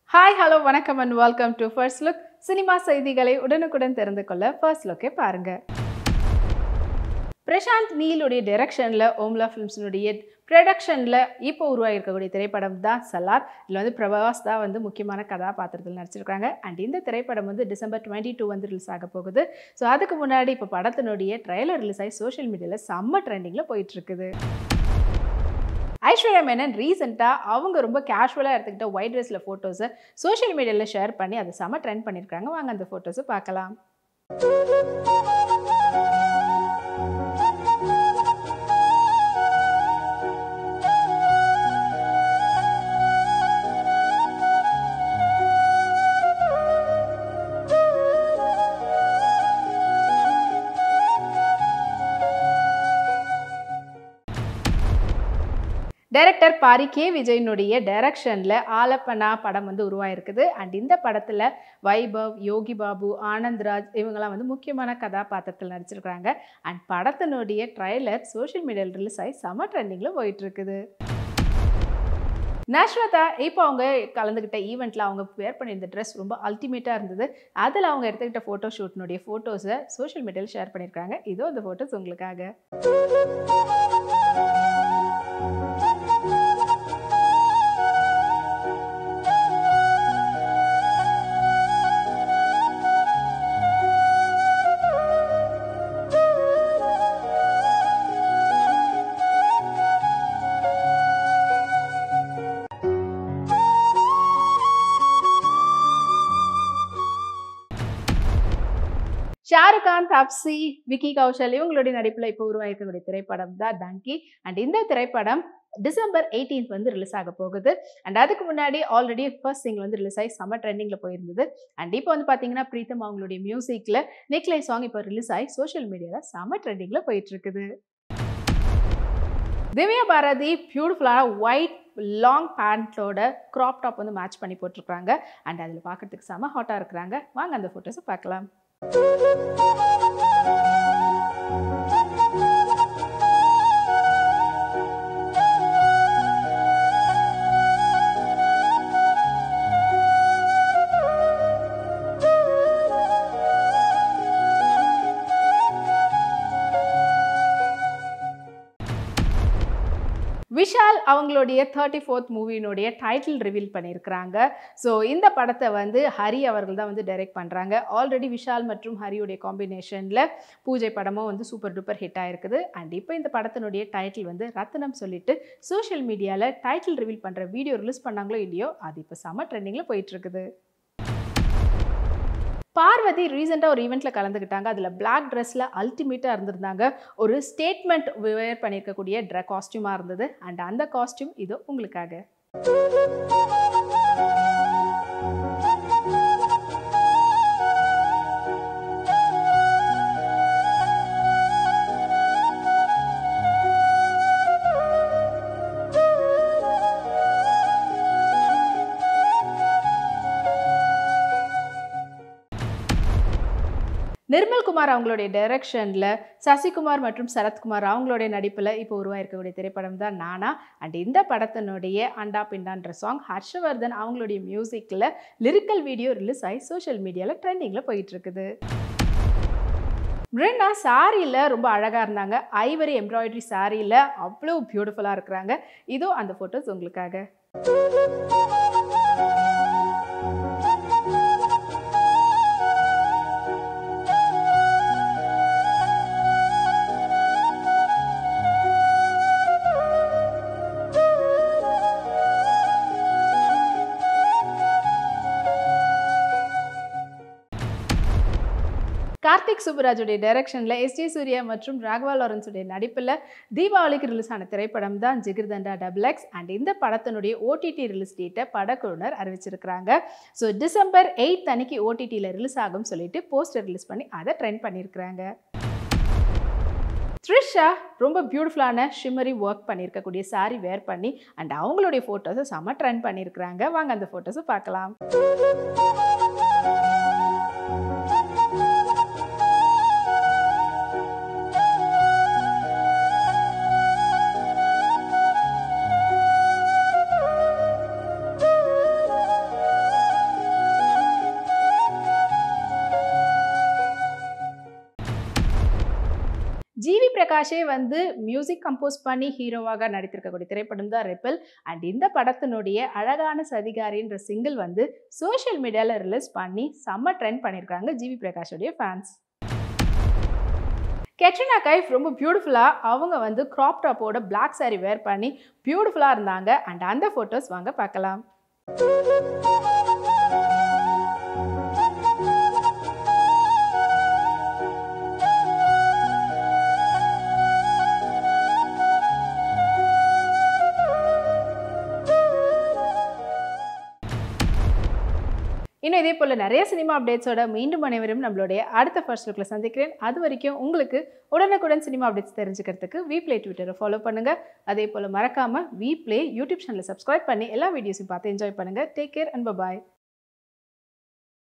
hi hello வணக்கம் and welcome to first look cinema செய்திகளை உடனுக்குடன் தெரிந்து கொள்ள ஃபர்ஸ்ட் லுக்கே பாருங்க பிரசாந்த் நீலுடைய டைரக்ஷனில் ஓம்லா ஃபிலிம்ஸினுடைய ப்ரொடக்ஷனில் இப்போ உருவாகிருக்கக்கூடிய திரைப்படம் தான் சலார் இதில் வந்து பிரபாஸ் தான் வந்து முக்கியமான கதாபாத்திரத்தில் நடிச்சிருக்காங்க அண்ட் இந்த திரைப்படம் வந்து டிசம்பர் டுவெண்ட்டி டூ வந்து ரிலீஸ் ஆக போகுது ஸோ அதுக்கு முன்னாடி இப்போ படத்தினுடைய ட்ரைலர் ரிலீஸ் ஆகி சோஷியல் மீடியாவில் செம்ம ட்ரெண்டிங்கில் போயிட்டுருக்குது ஐஸ்வர்யா மேனன் ரீசெண்டாக அவங்க ரொம்ப கேஷுவலாக எடுத்துக்கிட்ட ஒயிட் ட்ரெஸ்ஸில் ஃபோட்டோஸை சோஷியல் மீடியாவில் ஷேர் பண்ணி அதை செம்ம ட்ரெண்ட் பண்ணியிருக்காங்க வாங்க அந்த ஃபோட்டோஸை பார்க்கலாம் டைரக்டர் பாரி கே விஜயனுடைய டைரக்ஷனில் ஆலப்பனா படம் வந்து உருவாயிருக்குது அண்ட் இந்த படத்தில் வைபவ் யோகி பாபு ஆனந்த்ராஜ் இவங்கெல்லாம் வந்து முக்கியமான கதாபாத்திரத்தில் நடிச்சிருக்கிறாங்க அண்ட் படத்தினுடைய ட்ரைலர் சோஷியல் மீடியாவில் ரிலீஸ் ஆகி செம ட்ரெண்டிங்கில் போயிட்டுருக்குது நஷ்வதா இப்போ அவங்க கலந்துக்கிட்ட ஈவெண்ட்டில் அவங்க வேர் பண்ணியிருந்த ட்ரெஸ் ரொம்ப அல்டிமேட்டாக இருந்தது அதில் அவங்க எடுத்துக்கிட்ட ஃபோட்டோ ஷூட்னுடைய ஃபோட்டோஸை சோஷியல் மீடியாவில் ஷேர் பண்ணியிருக்காங்க இதோ அந்த ஃபோட்டோஸ் உங்களுக்காக ஷாருக் கான் தப்சி விக்கி கௌஷல் இவங்களுடைய நடிப்பில் இப்போ உருவாயிருக்கக்கூடிய திரைப்படம் தான் டங்கி அண்ட் இந்த திரைப்படம் டிசம்பர் எயிட்டீன்த் வந்து ரிலீஸ் ஆக போகுது அண்ட் அதுக்கு முன்னாடி ஆல்ரெடி ஃபர்ஸ்ட் சிங்கிள் வந்து ரிலீஸ் ஆகி செம்ம ட்ரெண்டிங்கில் போயிருந்தது அண்ட் இப்போ வந்து பார்த்தீங்கன்னா பிரீத்தம் அவங்களுடைய மியூசிக்கில் நெக்லை சாங் இப்போ ரிலீஸ் ஆகி சோஷியல் மீடியாவில் செம்ம ட்ரெண்டிங்கில் போயிட்டு இருக்குது திவ்யா பாரதி பியூட்டிஃபுல்லான ஒயிட் லாங் பேண்ட்டோட க்ராப் டாப் வந்து மேட்ச் பண்ணி போட்டிருக்காங்க அண்ட் அதில் பார்க்கறதுக்கு செம ஹாட்டாக இருக்கிறாங்க வாங்க அந்த ஃபோட்டோஸை பார்க்கலாம் விஷால் அவங்களுடைய தேர்ட்டி ஃபோர்த் மூவியினுடைய டைட்டில் ரிவீல் பண்ணியிருக்கிறாங்க ஸோ இந்த படத்தை வந்து ஹரி அவர்கள் தான் வந்து டைரக்ட் பண்ணுறாங்க ஆல்ரெடி விஷால் மற்றும் ஹரியுடைய காம்பினேஷனில் பூஜை படமும் வந்து சூப்பர் டூப்பர் ஹிட் ஆயிருக்குது அண்ட் இப்போ இந்த படத்தினுடைய டைட்டில் வந்து ரத்னம் சொல்லிட்டு சோஷியல் மீடியாவில் டைட்டில் ரிவீல் பண்ணுற வீடியோ ரிலீஸ் பண்ணாங்களோ இல்லையோ அது இப்போ செம்ம ட்ரெண்டிங்கில் போயிட்டுருக்குது பார்வதி ரீசெண்டாக ஒரு ஈவெண்ட்டில் கலந்துக்கிட்டாங்க அதில் பிளாக் ட்ரெஸ்ஸில் அல்டிமேட்டாக இருந்திருந்தாங்க ஒரு ஸ்டேட்மெண்ட் வேர் பண்ணியிருக்கக்கூடிய ட்ர காஸ்டியூமாக இருந்தது அண்ட் அந்த காஸ்டியூம் இதோ உங்களுக்காக நிர்மல்குமார் அவங்களுடைய டைரக்ஷனில் சசிகுமார் மற்றும் சரத்குமார் அவங்களுடைய நடிப்பில் இப்போ உருவாயிருக்கக்கூடிய திரைப்படம் தான் நானா அண்ட் இந்த படத்தினுடைய அண்டா பிண்டான்ற சாங் ஹர்ஷவர்தன் அவங்களுடைய மியூசிக்கில் லிரிக்கல் வீடியோ ரிலீஸ் ஆகி சோஷியல் மீடியாவில் ட்ரெண்டிங்கில் போயிட்டு இருக்குது மிருனா சாரியில் ரொம்ப அழகாக இருந்தாங்க ஐவரி எம்ப்ராய்டரி சாரியில் அவ்வளோ பியூட்டிஃபுல்லாக இருக்கிறாங்க இதோ அந்த ஃபோட்டோஸ் உங்களுக்காக கார்த்திக் சுப்புராஜுடைய டைரக்ஷனில் எஸ் ஜே சூர்யா மற்றும் ராகவா லாரன்ஸுடைய நடிப்பில் தீபாவளிக்கு ரிலீஸ் ஆன திரைப்படம் தான் ஜிகிர்தண்டா டபுள் எக்ஸ் அண்ட் இந்த படத்தினுடைய ஓடிடி ரிலீஸ் டேட்டை படக்குழுனர் அறிவிச்சிருக்கிறாங்க ஸோ டிசம்பர் எயித் அன்னைக்கு ஓடிடியில் ரிலீஸ் ஆகும் சொல்லிட்டு போஸ்டர் ரிலீஸ் பண்ணி அதை ட்ரெண்ட் பண்ணியிருக்கிறாங்க த்ரிஷா ரொம்ப பியூட்டிஃபுல்லான ஷிம்மரி ஒர்க் பண்ணியிருக்கக்கூடிய சாரி வேர் பண்ணி அண்ட் அவங்களுடைய ஃபோட்டோஸை செம்ம ட்ரெண்ட் பண்ணியிருக்கிறாங்க வாங்க அந்த ஃபோட்டோஸை பார்க்கலாம் பிரகாஷே வந்து மியூசிக் கம்போஸ் பண்ணி ஹீரோவாக நடித்திருக்கக்கூடிய திரைப்படம் தான் ரெப்பல் அண்ட் இந்த படத்தினுடைய அழகான சதிகாரின்ற சிங்கிள் வந்து சோஷியல் மீடியாவில் ரிலீஸ் பண்ணி செம்ம ட்ரெண்ட் பண்ணியிருக்காங்க ஜிவி பிரகாஷோடைய ஃபேன்ஸ் கெட்ரினா கைஃப் ரொம்ப பியூட்டிஃபுல்லாக அவங்க வந்து க்ராப் டாப்போட பிளாக் saree வேர் பண்ணி பியூட்டிஃபுல்லாக இருந்தாங்க அண்ட் அந்த ஃபோட்டோஸ் வாங்க பார்க்கலாம் இன்னும் இதே போல் நிறைய சினிமா அப்டேட்ஸோட மீண்டும் அனைவரும் நம்மளுடைய அடுத்த ஃபர்ஸ்ட் லுக்கில் சந்திக்கிறேன் அது வரைக்கும் உங்களுக்கு உடனுக்குடன் சினிமா அப்டேட்ஸ் தெரிஞ்சுக்கிறதுக்கு வி ப்ளே ட்விட்டரை ஃபாலோ பண்ணுங்கள் அதே போல் மறக்காமல் வி ப்ளே யூடியூப் சேனலை சப்ஸ்கிரைப் பண்ணி எல்லா வீடியோஸையும் பார்த்து என்ஜாய் பண்ணுங்கள் டேக் கேர் அண்ட் பாய்